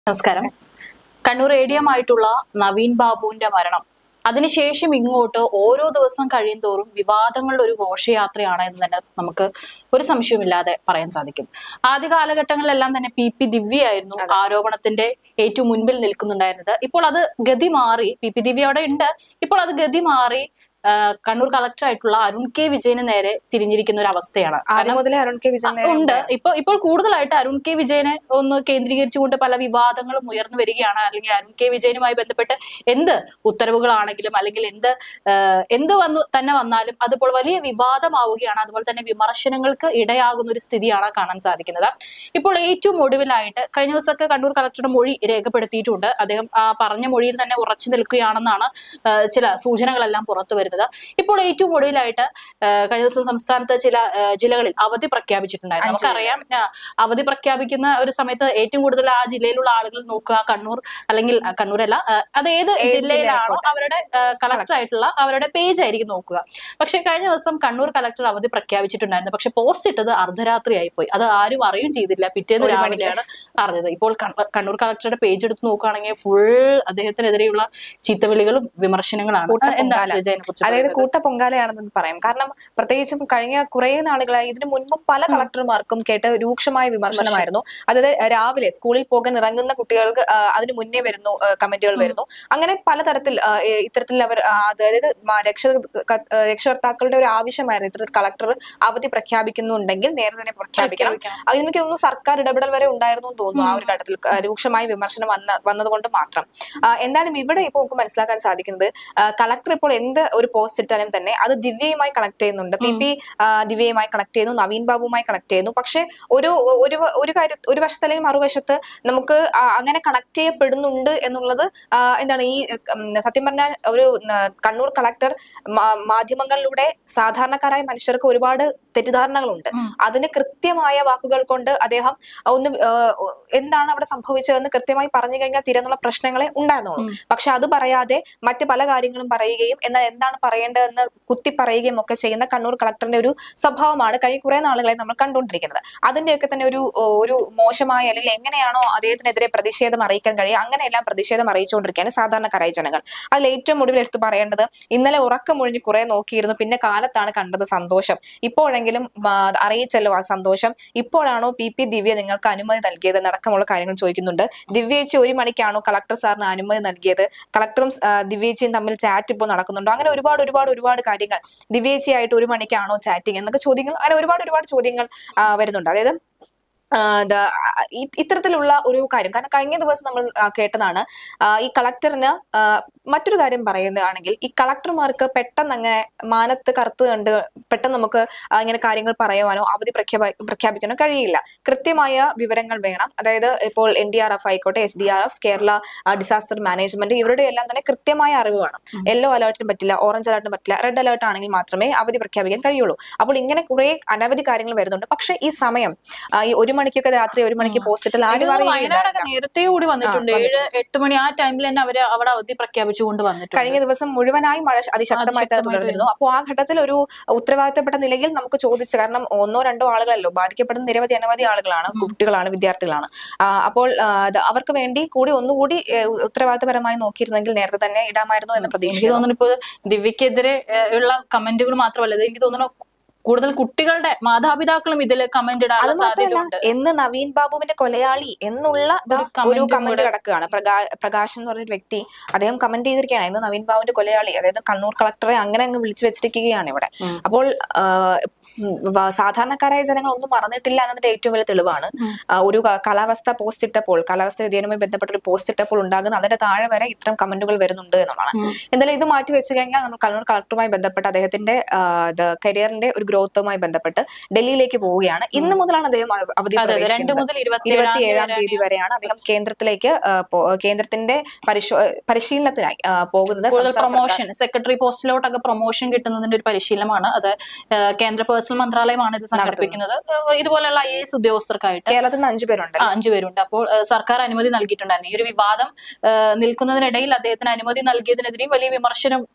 നമസ്കാരം Kannur A D M ആയിട്ടുള്ള നവീൻ ബാബുവിന്റെ മരണം അതിനുശേഷം ഇങ്ങോട്ട് ഓരോ ദിവസം കഴിയും തോറും വിവാദങ്ങളുടെ ഒരു ഘോഷയാത്രയാണ് എന്ന് തന്നെ നമുക്ക് ഒരു സംശയവുമില്ലാതെ പറയാൻ സാധിക്കും ആദ്യ കാലഘട്ടങ്ങളിലെല്ലാം തന്നെ പി പി ദിവ്യയായിരുന്നു ആരോപണത്തിന്റെ ഏറ്റവും മുൻപിൽ നിൽക്കുന്നുണ്ടായിരുന്നത് ഇപ്പോൾ അത് ഗതി മാറി പി പി ദിവ്യ അവിടെ ഉണ്ട് ഇപ്പോൾ അത് ഗതി മാറി ആ, കണ്ണൂർ കളക്ടർ ആയിട്ടുള്ള അരുൺ കെ വിജയന് നേരെ തിരിഞ്ഞിരിക്കുന്ന ഒരു അവസ്ഥയാണ് ആദ്യം മുതലേ അരുൺ കെ വിജയൻ നേരെ ഉണ്ട് ഇപ്പൊ ഇപ്പോൾ കൂടുതലായിട്ട് അരുൺ കെ വിജയനെ ഒന്ന് കേന്ദ്രീകരിച്ചുകൊണ്ട് പല വിവാദങ്ങളും ഉയർന്നു വരികയാണ് അല്ലെങ്കിൽ അരുൺ കെ വിജയനുമായി ബന്ധപ്പെട്ട് എന്ത് ഉത്തരവുകളാണെങ്കിലും അല്ലെങ്കിൽ എന്ത് ആഹ്, എന്ത് വന്നു തന്നെ വന്നാലും അതിപ്പോൾ വലിയ വിവാദമാവുകയാണ് അതുപോലെ തന്നെ വിമർശനങ്ങൾക്ക് ഇടയാകുന്ന ഒരു സ്ഥിതിയാണ് കാണാൻ സാധിക്കുന്നത് ഇപ്പോൾ ഏറ്റവും ഒടുവിലായിട്ട് കഴിഞ്ഞ ദിവസമൊക്കെ കണ്ണൂർ കളക്ടറുടെ മൊഴി രേഖപ്പെടുത്തിയിട്ടുണ്ട് അദ്ദേഹം ആ പറഞ്ഞ മൊഴിയിൽ തന്നെ ഉറച്ചു നിൽക്കുകയാണെന്നാണ് ആഹ്, ചില സൂചനകളെല്ലാം പുറത്തു വരുന്നത് ഇപ്പോൾ ഏറ്റവും ഒടുവിലായിട്ട് ആഹ്, കഴിഞ്ഞ ദിവസം സംസ്ഥാനത്ത് ചില ആഹ്, ജില്ലകളിൽ അവധി പ്രഖ്യാപിച്ചിട്ടുണ്ടായിരുന്നു അഞ്ച് നമുക്കറിയാം ആ, അവധി പ്രഖ്യാപിക്കുന്ന ഒരു സമയത്ത് ഏറ്റവും കൂടുതൽ ആ ജില്ലയിലുള്ള ആളുകൾ നോക്കുക കണ്ണൂർ അല്ലെങ്കിൽ ആ, കണ്ണൂരല്ല ആ, അത് ഏത് ഏത് ജില്ലയിലാണോ ജില്ലയായിക്കോട്ടെ. അവരുടെ കളക്ടർ ആയിട്ടുള്ള അവരുടെ പേജ് ആയിരിക്കും നോക്കുക പക്ഷെ കഴിഞ്ഞ ദിവസം കണ്ണൂർ കളക്ടർ അവധി പ്രഖ്യാപിച്ചിട്ടുണ്ടായിരുന്നു പക്ഷെ പോസ്റ്റ് ഇട്ടത് അർദ്ധരാത്രി ആയിപ്പോയി അത് ആരും അറിയും ചെയ്തില്ല പിറ്റേന്ന് ഒരു മണിക്ക്. രാവിലെയാണ് അറിഞ്ഞത് ഇപ്പോൾ കണ്ണ- കണ്ണൂർ കളക്ടറുടെ പേജ് എടുത്ത് നോക്കുകയാണെങ്കിൽ ഫുൾ അദ്ദേഹത്തിനെതിരെയുള്ള ചീത്തവിളികളും വിമർശനങ്ങളാണ് കൂട്ട എന്താ പൊങ്കാല. ഷെജാനെ കുറിച്ച് അതായത് പറയുന്നത്? കൂട്ട പൊങ്കാലയാണെന്ന് പറയാം കാരണം പ്രത്യേകിച്ചും കഴിഞ്ഞ കുറെ നാളുകളായി ഇതിനു മുൻപും പല കളക്ടർമാർക്കും കേട്ട രൂക്ഷമായ വിമർശനമായിരുന്നു അതായത് രാവിലെ സ്കൂളിൽ പോകാൻ ഇറങ്ങുന്ന കുട്ടികൾക്ക് ആ, അതിന് മുന്നേ വരുന്നു ആ, കമന്റുകൾ വരുന്നു അങ്ങനെ പലതരത്തിൽ ആ, ഏ, ഇത്തരത്തിൽ അവർ ആ, അതായത് മ- രക്ഷ ക- ആ, രക്ഷകർത്താക്കളുടെ ഒരു ആവശ്യമായിരുന്നു ഇത്തരത്തിൽ കളക്ടർ അവധി പ്രഖ്യാപിക്കുന്നുണ്ടെങ്കിൽ നേരത്തെ തന്നെ പ്രഖ്യാപിക്കണം പ്രഖ്യാപിക്കണം. അതിന് എനിക്ക് തോന്നുന്നു സർക്കാർ ഇടപെടൽ വരെ ഉണ്ടായിരുന്നു എന്ന് തോന്നുന്നു ആ ഒരു ഘട്ടത്തിൽ ആ, രൂക്ഷമായ വിമർശനം വന്ന വന്നതുകൊണ്ട് മാത്രം ആ, എന്തായാലും ഇവിടെ ഇപ്പോൾ നമുക്ക് മനസ്സിലാക്കാൻ സാധിക്കുന്നത് കളക്ടർ ഇപ്പോൾ എന്ത് ഒരു പോസ്റ്റ് ഇട്ടാലും തന്നെ അത് ദിവ്യയുമായി കണക്ട് ചെയ്യുന്നുണ്ട് പി പി ദിവ്യയുമായി കണക്ട് ചെയ്യുന്നു നവീൻ ബാബുവുമായി കണക്ട് ചെയ്യുന്നു പക്ഷെ ഒരു ഒരു വ- ഒരു കാര്യം ഒരു വശത്ത് അല്ലെങ്കിൽ മറുവശത്ത് നമുക്ക് ആ, അങ്ങനെ കണക്ട് ചെയ്യപ്പെടുന്നുണ്ട് എന്നുള്ളത് ആ, എന്താണ് ഈ ഉം, സത്യം പറഞ്ഞാൽ ഒരു ഉം, കണ്ണൂർ കളക്ടർ മാ- മാധ്യമങ്ങളിലൂടെ സാധാരണക്കാരായ മനുഷ്യർക്ക് ഒരുപാട് തെറ്റിദ്ധാരണകളുണ്ട് ഉം. അതിന് കൃത്യമായ വാക്കുകൾ കൊണ്ട് അദ്ദേഹം ഒന്ന് ആ, എന്താണ് അവിടെ സംഭവിച്ചതെന്ന് കൃത്യമായി പറഞ്ഞു കഴിഞ്ഞാൽ തീരെന്നുള്ള പ്രശ്നങ്ങളെ ഉണ്ടായിരുന്നുള്ളൂ ഉം. പക്ഷെ അത് പറയാതെ മറ്റു പല കാര്യങ്ങളും പറയുകയും എന്നാൽ എന്താണ് പറയേണ്ടതെന്ന് കുത്തി പറയുകയും ഒക്കെ ചെയ്യുന്ന കണ്ണൂർ കളക്ടറിന്റെ ഒരു സ്വഭാവമാണ് കഴിഞ്ഞ കുറെ നാളുകളായി നമ്മൾ കണ്ടുകൊണ്ടിരിക്കുന്നത് അതിന്റെയൊക്കെ തന്നെ ഒരു ഒരു മോശമായ അല്ലെങ്കിൽ എങ്ങനെയാണോ അദ്ദേഹത്തിനെതിരെ പ്രതിഷേധം അറിയിക്കാൻ കഴിയുക അങ്ങനെയെല്ലാം പ്രതിഷേധം അറിയിച്ചുകൊണ്ടിരിക്കുകയാണ് സാധാരണക്കാരായ ജനങ്ങൾ അതിൽ ഏറ്റവും ഒടുവിൽ എടുത്തു പറയേണ്ടത് ഇന്നലെ ഉറക്കം ഒഴിഞ്ഞ് കുറെ നോക്കിയിരുന്നു പിന്നെ കാലത്താണ് കണ്ടത് സന്തോഷം ഇപ്പോഴെങ്കിലും ആ, അറിയിച്ചല്ലോ ആ സന്തോഷം ഇപ്പോഴാണോ പി പി ദിവ്യ നിങ്ങൾക്ക് അനുമതി നൽകിയത് എന്നടക്കമുള്ള കാര്യങ്ങൾ ചോദിക്കുന്നുണ്ട് ദിവ്യേച്ചി ഒരു മണിക്കാണോ കളക്ടർ സാറിന് അനുമതി നൽകിയത് കളക്ടറും ആ, ദിവ്യേച്ചിയും തമ്മിൽ ചാറ്റ് ഇപ്പോൾ നടക്കുന്നുണ്ടോ അങ്ങനെ ഒരുപാട് ഒരുപാട് ഒരുപാട് കാര്യങ്ങൾ ദിവ്യേച്ചിയായിട്ട് ഒരു മണിക്കാണോ ചാറ്റിംഗ് എന്നൊക്കെ ചോദ്യങ്ങൾ അങ്ങനെ ഒരുപാട് ഒരുപാട് ചോദ്യങ്ങൾ ആ, വരുന്നുണ്ട് അതായത് ആ, ദ- ആ, ഇ- ഇത്തരത്തിലുള്ള ഒരു കാര്യം കാരണം കഴിഞ്ഞ ദിവസം നമ്മൾ ആ, കേട്ടതാണ് ആ, ഈ കളക്ടറിന് ആ, മറ്റൊരു കാര്യം പറയുന്നതാണെങ്കിൽ ഈ കളക്ടർമാർക്ക് പെട്ടെന്ന് അങ്ങനെ മാനത്ത് കറുത്ത് കണ്ട് പെട്ടെന്ന് നമുക്ക് ആ, ഇങ്ങനെ കാര്യങ്ങൾ പറയുവാനോ അവധി പ്രഖ്യാപ പ്രഖ്യാപിക്കാനോ കഴിയില്ല കൃത്യമായ വിവരങ്ങൾ വേണം അതായത് ഇപ്പോൾ എൻ ഡി ആർ എഫ് ആയിക്കോട്ടെ S D R F Kerala disaster management ഇവരുടെ എല്ലാം തന്നെ കൃത്യമായ അറിവ് വേണം യെല്ലോ അലേർട്ടിന് പറ്റില്ല ഓറഞ്ച് അലേർട്ടിന് പറ്റില്ല റെഡ് അലേർട്ട് ആണെങ്കിൽ മാത്രമേ അവധി പ്രഖ്യാപിക്കാൻ കഴിയുള്ളൂ അപ്പോൾ ഇങ്ങനെ കുറെ അനവധി കാര്യങ്ങൾ വരുന്നുണ്ട് പക്ഷേ ഈ സമയം ആ, ഈ ഒരു മണിക്കൊക്കെ രാത്രി ഒരു മണിക്ക് പോസ്റ്റിട്ടാൽ എനിക്ക് ആരും തോന്നുന്നു അറിയില്ല വയനാടൊക്കെ നേരത്തെ കൂടി വന്നിട്ടുണ്ട് ഏഴ് എട്ട് മണി ആ ടൈമിൽ തന്നെ അവര് അവിടെ അവധി പ്രഖ്യാപിച്ചുകൊണ്ട് വന്നിട്ടുണ്ട് കഴിഞ്ഞ ദിവസം മുഴുവനായി മഴ അതിശക്തമായി തന്നെ അതിശക്തമായിട്ട് തുടർന്നിരുന്നു അപ്പോൾ ആ ഘട്ടത്തിൽ ഒരു ഉത്തരവാദിത്തപ്പെട്ട നിലയിൽ നമുക്ക് ചോദിച്ചു കാരണം ഒന്നോ രണ്ടോ ആളുകളല്ലോ ബാധിക്കപ്പെടുന്ന നിരവധി അനവധി ആളുകളാണ് കുട്ടികളാണ് വിദ്യാർത്ഥികളാണ് ആ, അപ്പോൾ ആ, അത് അവർക്ക് വേണ്ടി കൂടി ഒന്നുകൂടി ഏ, ഉത്തരവാദിത്തപരമായി നോക്കിയിരുന്നെങ്കിൽ നേരത്തെ തന്നെ ഇടാമായിരുന്നു എന്ന് എനിക്ക് പ്രതീക്ഷ തോന്നുന്നു ഇപ്പൊ ദിവ്യക്കെതിരെ ഏഹ്, ഉള്ള കമന്റുകൾ മാത്രമല്ല ഇത് എനിക്ക് തോന്നുന്നു കൂടുതൽ കുട്ടികളുടെ മാതാപിതാക്കളും ഇതിൽ കമന്റ് ഇടാനുള്ള അത് സാധ്യത മാത്രമല്ല ഉണ്ട് എന്ന് നവീൻ ബാബുവിന്റെ കൊലയാളി എന്നുള്ള ദാ ഒരു ഒരു comment കമന്റ് കൂടെ. കിടക്കുകയാണ് പ്രകാ- പ്രകാശ് എന്ന് പറഞ്ഞൊരു വ്യക്തി അദ്ദേഹം കമന്റ് ചെയ്തിരിക്കുകയാണ് ഇന്ന് നവീൻ ബാബുവിന്റെ കൊലയാളി അതായത് കണ്ണൂർ കളക്ടറെ അങ്ങനെ അങ്ങ് വിളിച്ചു വെച്ചിരിക്കുകയാണ് ഇവിടെ ഉം. അപ്പോൾ ആ, ഉം, വ- സാധാരണക്കാരായ ജനങ്ങൾ ഒന്നും മറന്നിട്ടില്ല എന്നതിന്റെ ഏറ്റവും വലിയ തെളിവാണ് ഉം. ആ, ഒരു ക- കാലാവസ്ഥ പോസ്റ്റ് ഇട്ടപ്പോൾ കാലാവസ്ഥ വ്യതിയാനവുമായി ബന്ധപ്പെട്ട ഒരു പോസ്റ്റ് ഇട്ടപ്പോൾ ഉണ്ടാകുന്ന അതിന്റെ താഴെ വരെ ഇത്തരം കമന്റുകൾ വരുന്നുണ്ട് എന്നുള്ളതാണ് ഉം. എന്തായാലും ഇത് മാറ്റി വെച്ച് കഴിഞ്ഞാൽ നമ്മൾ കണ്ണൂർ കളക്ടറുമായി ബന്ധപ്പെട്ട് അദ്ദേഹത്തിന്റെ കരിയറിന്റെ ഒരു ഗ്രോത്തുമായി ബന്ധപ്പെട്ട് ഡൽഹിയിലേക്ക് പോവുകയാണ് ഇന്ന് മുതലാണ് അദ്ദേഹം അവ- അവധി അതെ അതെ രണ്ട് പ്രവേശിക്കുന്നത്. മുതൽ ഇരുപത്തി ഇരുപത്തിയേഴാം തീയതി വരെയാണ് അദ്ദേഹം കേന്ദ്രത്തിലേക്ക് ആ, പോ- കേന്ദ്രത്തിന്റെ പരിശോ പരിശീലനത്തിനായി ആ, പോകുന്നത് കൂടുതൽ സംസ്ഥാന സർക്കാർ പ്രൊമോഷൻ സെക്രട്ടറി പോസ്റ്റിലോട്ടൊക്കെ പ്രൊമോഷൻ കിട്ടുന്നതിന്റെ ഒരു പരിശീലനമാണ് അത് ഏഹ്, കേന്ദ്ര പേഴ്സണൽ മന്ത്രാലയമാണ് ഇത് സംഘടിപ്പിക്കുന്നത് ഏഹ്, ഇതുപോലെയുള്ള ഐ എസ് ഉദ്യോഗസ്ഥർക്കായിട്ട് കേരളത്തിൽ നിന്ന് അഞ്ചു പേരുണ്ട് ആ, അഞ്ചു പേരുണ്ട് അപ്പോൾ ഏഹ്, സർക്കാർ അനുമതി നൽകിയിട്ടുണ്ടായിരുന്നു ഈ ഒരു വിവാദം ഏഹ്, നിൽക്കുന്നതിനിടയിൽ അദ്ദേഹത്തിന് അനുമതി നൽകിയതിനെതിരെയും വലിയ വിമർശനം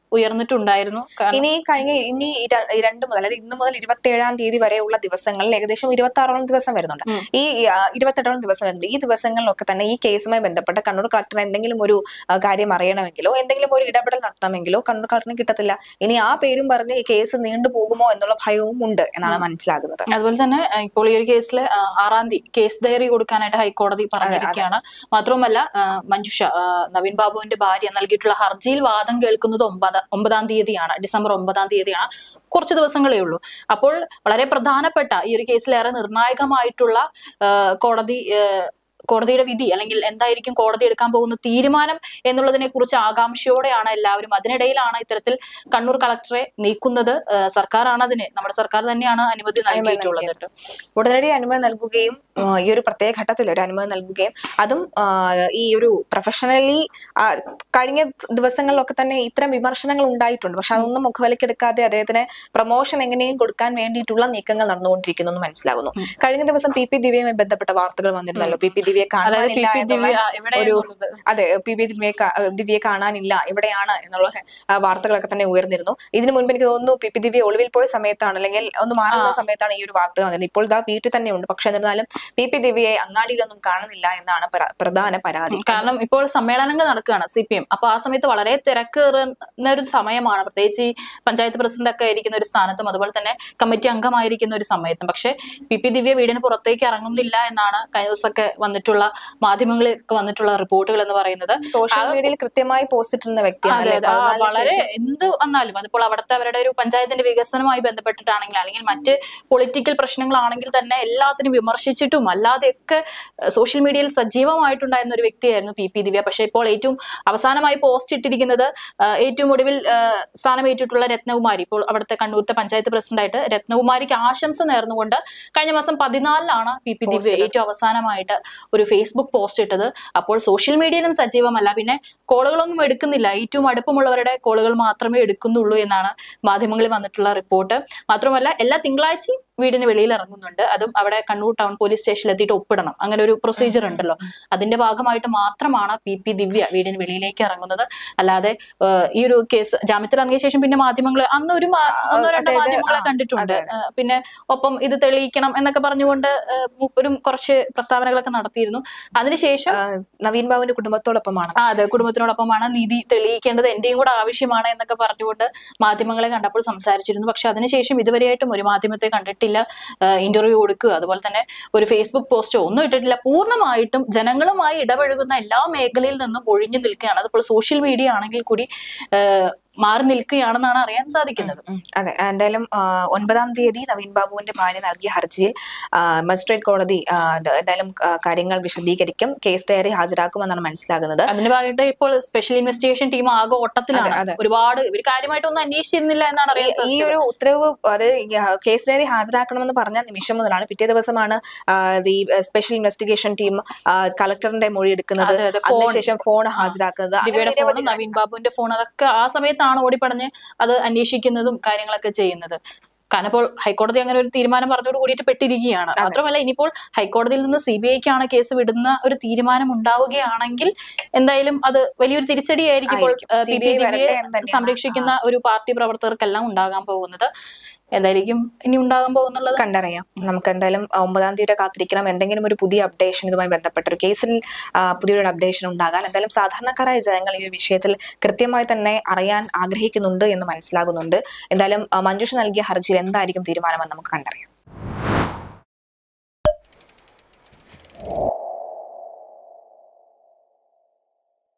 ഉയർന്നിട്ടുണ്ടായിരുന്നു കാരണം ഇനി കഴിഞ്ഞ ഇനി ഈ ര- ഈ രണ്ട് മുതൽ അതായത് ഇന്ന് മുതൽ ഇരുപത്തി ഏഴാം തീയതി വരെയുള്ള ദിവസങ്ങളിൽ ഏകദേശം ഇരുപത്തി ആറോളം ദിവസം വരുന്നുണ്ട് ഉം. ഈ ആ, ഇരുപത്തെട്ടോളം ദിവസം വരുന്നുണ്ട് ഈ ദിവസങ്ങളിലൊക്കെ തന്നെ ഈ കേസുമായി ബന്ധപ്പെട്ട കണ്ണൂർ കളക്ടർ എന്തെങ്കിലും ഒരു ആ, കാര്യം അറിയണമെങ്കിലോ എന്തെങ്കിലും ഒരു ഇടപെടൽ നടത്തണമെങ്കിലോ കണ്ണൂർ കളക്ടറിന് കിട്ടത്തില്ല ഇനി ആ പേരും പറഞ്ഞ് ഈ കേസ് നീണ്ടു പോകുമോ എന്നുള്ള ഭയവും ഉണ്ട് എന്നാണ് മനസ്സിലാകുന്നത് അതുപോലെ തന്നെ ആ, ഇപ്പോൾ ഈ ഒരു കേസിൽ ആറാം തീയതി കേസ് ഡയറി കൊടുക്കാനായിട്ട് ഹൈക്കോടതി പറഞ്ഞിരിക്കുകയാണ് മാത്രവുമല്ല ആ, മഞ്ജുഷ ആ, നവീൻ ബാബുവിന്റെ ഭാര്യ നൽകിയിട്ടുള്ള ഹർജിയിൽ വാദം കേൾക്കുന്നത് ഒമ്പത് ഒമ്പതാം തീയതിയാണ് ഡിസംബർ ഒമ്പതാം തീയതിയാണ് കുറച്ച് ദിവസങ്ങളേ ഉള്ളൂ അപ്പോൾ വളരെ പ്രധാനപ്പെട്ട ഈ ഒരു കേസിൽ ഏറെ നിർണായകമായിട്ടുള്ള ആ, കോടതി ആ, കോടതിയുടെ വിധി അല്ലെങ്കിൽ എന്തായിരിക്കും കോടതി എടുക്കാൻ പോകുന്ന തീരുമാനം എന്നുള്ളതിനെ കുറിച്ച് ആകാംക്ഷയോടെയാണ് എല്ലാവരും അതിനിടയിലാണ് ഇത്തരത്തിൽ കണ്ണൂർ കളക്ടറെ നീക്കുന്നത് ആ, സർക്കാരാണ് അതിന് നമ്മുടെ സർക്കാർ തന്നെയാണ് അനുമതി നൽകിയിട്ടുള്ളത് കേട്ടോ. ഉടനടി അനുമതി നൽകുകയും ആ, ഈ ഒരു പ്രത്യേക ഘട്ടത്തിൽ ഒരു അനുമതി നൽകുകയും അതും ആ, ഈ ഒരു പ്രൊഫഷണലി കഴിഞ്ഞ ദിവസങ്ങളിലൊക്കെ തന്നെ ഇത്തരം വിമർശനങ്ങൾ ഉണ്ടായിട്ടുണ്ട് പക്ഷെ അതൊന്നും മുഖവിലക്കെടുക്കാതെ അദ്ദേഹത്തിന് പ്രൊമോഷൻ എങ്ങനെയും കൊടുക്കാൻ വേണ്ടിയിട്ടുള്ള നീക്കങ്ങൾ നടന്നുകൊണ്ടിരിക്കുന്നു എന്ന് മനസ്സിലാകുന്നു ഉം. കഴിഞ്ഞ ദിവസം പി പി ദിവ്യയുമായി ബന്ധപ്പെട്ട വാർത്തകൾ വന്നിരുന്നല്ലോ പി പി ദിവ്യയെ അതായത് പി കാണാനില്ല പി എന്നുള്ള ദിവ്യ എവിടെ ഒരു- എന്നുള്ളത്. അതെ പി പി ദിവ്യയെ കാ- ദിവ്യയെ കാണാനില്ല എവിടെയാണ് എന്നുള്ള ആ, വാർത്തകളൊക്കെ തന്നെ ഉയർന്നിരുന്നു ഇതിനു മുൻപ് എനിക്ക് തോന്നുന്നു പി പി ദിവ്യ ഒളിവിൽ പോയ സമയത്താണ് അല്ലെങ്കിൽ ഒന്ന് മാറുന്ന സമയത്താണ് ഈ ഒരു വാർത്ത വന്നത് ഇപ്പോൾ ഇതാ വീട്ടിൽ തന്നെ ഉണ്ട് പക്ഷെ എന്നിരുന്നാലും പി പി ദിവ്യയെ അങ്ങാടിയിലൊന്നും കാണുന്നില്ല എന്നാണ് പ്ര- പ്രധാന പരാതി കാരണം ഇപ്പോൾ സമ്മേളനങ്ങൾ നടക്കുകയാണ് സി പി എം അപ്പൊ ആ സമയത്ത് വളരെ തിരക്കേറുന്ന ഒരു സമയമാണ് പ്രത്യേകിച്ച് ഈ പഞ്ചായത്ത് പ്രസിഡന്റ് ഒക്കെ ആയിരിക്കുന്ന ഒരു സ്ഥാനത്തും അതുപോലെ തന്നെ കമ്മിറ്റി അംഗമായിരിക്കുന്ന ഒരു സമയത്തും പക്ഷെ പി പി ദിവ്യ വീടിന് പുറത്തേക്ക് ഇറങ്ങുന്നില്ല എന്നാണ് കഴിഞ്ഞ ദിവസമൊക്കെ വന്നിട്ടുള്ള മാധ്യമങ്ങളിലൊക്കെ വന്നിട്ടുള്ള റിപ്പോർട്ടുകൾ എന്ന് പറയുന്നത് സോഷ്യൽ മീഡിയയിൽ കൃത്യമായി പോസ്റ്റ് ഇട്ടുന്ന വ്യക്തിയാണ് അതെ അല്ലേ? അതെ ആ, പതിനാലിന് വളരെ ശേഷം എന്ത് വന്നാലും അതിപ്പോൾ അവിടുത്തെ അവരുടെ ഒരു പഞ്ചായത്തിന്റെ വികസനവുമായി ബന്ധപ്പെട്ടിട്ടാണെങ്കിൽ അല്ലെങ്കിൽ മറ്റ് പൊളിറ്റിക്കൽ പ്രശ്നങ്ങളാണെങ്കിൽ തന്നെ എല്ലാത്തിനും വിമർശിച്ചിട്ടും അല്ലാതെയൊക്കെ സോഷ്യൽ മീഡിയയിൽ സജീവമായിട്ടുണ്ടായിരുന്ന ഒരു വ്യക്തിയായിരുന്നു പി പി ദിവ്യ പക്ഷേ ഇപ്പോൾ ഏറ്റവും അവസാനമായി പോസ്റ്റ് ഇട്ടിരിക്കുന്നത് ആ, ഏറ്റവും ഒടുവിൽ ആ, സ്ഥാനമേറ്റിട്ടുള്ള രത്നകുമാരി ഇപ്പോൾ അവിടുത്തെ കണ്ണൂരത്തെ പഞ്ചായത്ത് പ്രസിഡന്റായിട്ട് രത്നകുമാരിക്ക് ആശംസ നേർന്നുകൊണ്ട് കഴിഞ്ഞ മാസം പതിനാലിനാണ് പി പി ദിവ്യ ഏറ്റവും അവസാനമായിട്ട് ഒരു ഫേസ്ബുക്ക് പോസ്റ്റ് ഇട്ടത് അപ്പോൾ സോഷ്യൽ മീഡിയയിലും സജീവമല്ല പിന്നെ കോളുകളൊന്നും എടുക്കുന്നില്ല ഏറ്റവും അടുപ്പമുള്ളവരുടെ കോളുകൾ മാത്രമേ എടുക്കുന്നുള്ളൂ എന്നാണ് മാധ്യമങ്ങളിൽ വന്നിട്ടുള്ള റിപ്പോർട്ട് മാത്രമല്ല എല്ലാ തിങ്കളാഴ്ചയും വീടിന് വെളിയിൽ ഇറങ്ങുന്നുണ്ട് അതും അവിടെ കണ്ണൂർ ടൗൺ പോലീസ് സ്റ്റേഷനിൽ എത്തിയിട്ട് ഒപ്പിടണം അങ്ങനെ ഒരു പ്രൊസീജിയർ ഉണ്ടല്ലോ അതിന്റെ ഭാഗമായിട്ട് മാത്രമാണ് പി പി ദിവ്യ വീടിന് വെളിയിലേക്ക് ഇറങ്ങുന്നത് അല്ലാതെ ഏഹ്, ഈ ഒരു കേസ് ജാമ്യത്തിൽ ഇറങ്ങിയ ശേഷം പിന്നെ മാധ്യമങ്ങൾ അന്ന് ഒരു മാ- ഒന്നോ രണ്ടോ അതായത്, മാധ്യമങ്ങളെ ആ, കണ്ടിട്ടുണ്ട് അതെ, ഏഹ്, പിന്നെ ഒപ്പം ഇത് തെളിയിക്കണം എന്നൊക്കെ പറഞ്ഞുകൊണ്ട് ഏഹ്, മൂപ്പരും കുറച്ച് പ്രസ്താവനകളൊക്കെ നടത്തിയിരുന്നു അതിനുശേഷം ആ, നവീൻ ബാബുവിന്റെ കുടുംബത്തോടൊപ്പമാണ് ആ അതെ കുടുംബത്തിനോടൊപ്പമാണ് നീതി തെളിയിക്കേണ്ടത് എന്റെയും കൂടെ ആവശ്യമാണ് എന്നൊക്കെ പറഞ്ഞുകൊണ്ട് മാധ്യമങ്ങളെ കണ്ടപ്പോൾ സംസാരിച്ചിരുന്നു പക്ഷെ അതിനുശേഷം ഇതുവരെയായിട്ടും ഒരു മാധ്യമത്തെ കണ്ടിട്ടില്ല ഇന്റർവ്യൂ കൊടുക്കുക അതുപോലെ തന്നെ ഒരു ഫേസ്ബുക്ക് പോസ്റ്റോ ഒന്നും ഇട്ടിട്ടില്ല പൂർണ്ണമായിട്ടും ജനങ്ങളുമായി ഇടപഴകുന്ന എല്ലാ മേഖലയിൽ നിന്നും ഒഴിഞ്ഞു നിൽക്കുകയാണ് അതിപ്പോൾ സോഷ്യൽ മീഡിയ ആണെങ്കിൽ കൂടി ആ, മാറി നിൽക്കുകയാണെന്നാണ് അറിയാൻ സാധിക്കുന്നത് ഉം, അതെ എന്തായാലും ആ, ഒൻപതാം തീയതി നവീൻ ബാബുവിന്റെ ഭാര്യ നൽകിയ ഹർജിയിൽ ആ, മജിസ്ട്രേറ്റ് കോടതി ആ, അത് എന്തായാലും ആ, കാര്യങ്ങൾ വിശദീകരിക്കും കേസ് ഡയറി ഹാജരാക്കുമെന്നാണ് മനസ്സിലാകുന്നത് അതിന്റെ ഭാഗമായിട്ട് ഇപ്പോൾ സ്പെഷ്യൽ ഇൻവെസ്റ്റിഗേഷൻ ടീം ആകെ ഓട്ടത്തിലാണ് അതെ, അതെ. ഒരുപാട് ഇവർ കാര്യമായിട്ടൊന്നും അന്വേഷിച്ചിരുന്നില്ല എന്നാണ് അറിയാൻ ഈ- ഈ സാധിച്ചത് ഒരു ഉത്തരവ് അത് ഈ, ആ, കേസ് ഡയറി ഹാജരാക്കണമെന്ന് പറഞ്ഞ നിമിഷം മുതലാണ് പിറ്റേ ദിവസമാണ് ആ, ഈ സ്പെഷ്യൽ ഇൻവെസ്റ്റിഗേഷൻ ടീം കളക്ടറിന്റെ മൊഴി എടുക്കുന്നത് അതെ, അതെ, ഫോൺ. അതിനുശേഷം ഫോൺ ഹാജരാക്കുന്നത് അങ്ങനെ ദിവ്യയുടെ നിരവധി ഫോണും നവീൻ ബാബുവിന്റെ ഫോൺ അതൊക്കെ ആ സമയത്താണ് ഓടിപ്പടഞ്ഞ് അത് അന്വേഷിക്കുന്നതും കാര്യങ്ങളൊക്കെ ചെയ്യുന്നത് കാരണം ഇപ്പോൾ ഹൈക്കോടതി അങ്ങനെ ഒരു തീരുമാനം പറഞ്ഞോട് കൂടിയിട്ട് പെട്ടിരിക്കുകയാണ് മാത്രമല്ല ഇനിയിപ്പോൾ ഹൈക്കോടതിയിൽ നിന്ന് സി ബി ഐക്കാണ് കേസ് വിടുന്ന ഒരു തീരുമാനം ഉണ്ടാവുകയാണെങ്കിൽ എന്തായാലും അത് വലിയൊരു തിരിച്ചടിയായിരിക്കും ഇപ്പോൾ ആയിരിക്കും. ഏഹ്, പി പി CBI വരട്ടെ ദിവ്യയെ എന്ന് തന്നെയാണ്. സംരക്ഷിക്കുന്ന ഒരു പാർട്ടി പ്രവർത്തകർക്കെല്ലാം ഉണ്ടാകാൻ പോകുന്നത് എന്തായിരിക്കും ഇനി ഉണ്ടാകാൻ പോകുന്നുള്ളത് കണ്ടറിയാം നമുക്ക് എന്തായാലും ആ, ഒമ്പതാം തീയതി വരെ കാത്തിരിക്കണം എന്തെങ്കിലും ഒരു പുതിയ അപ്ഡേഷൻ ഇതുമായി ബന്ധപ്പെട്ട ഒരു കേസിൽ ആ, പുതിയൊരു അപ്ഡേഷൻ ഉണ്ടാകാൻ എന്തായാലും സാധാരണക്കാരായ ജനങ്ങൾ ഈ ഒരു വിഷയത്തിൽ കൃത്യമായി തന്നെ അറിയാൻ ആഗ്രഹിക്കുന്നുണ്ട് എന്ന് മനസ്സിലാകുന്നുണ്ട് എന്തായാലും ആ, മഞ്ജുഷ നൽകിയ ഹർജിയിൽ എന്തായിരിക്കും തീരുമാനമെന്ന് നമുക്ക് കണ്ടറിയാം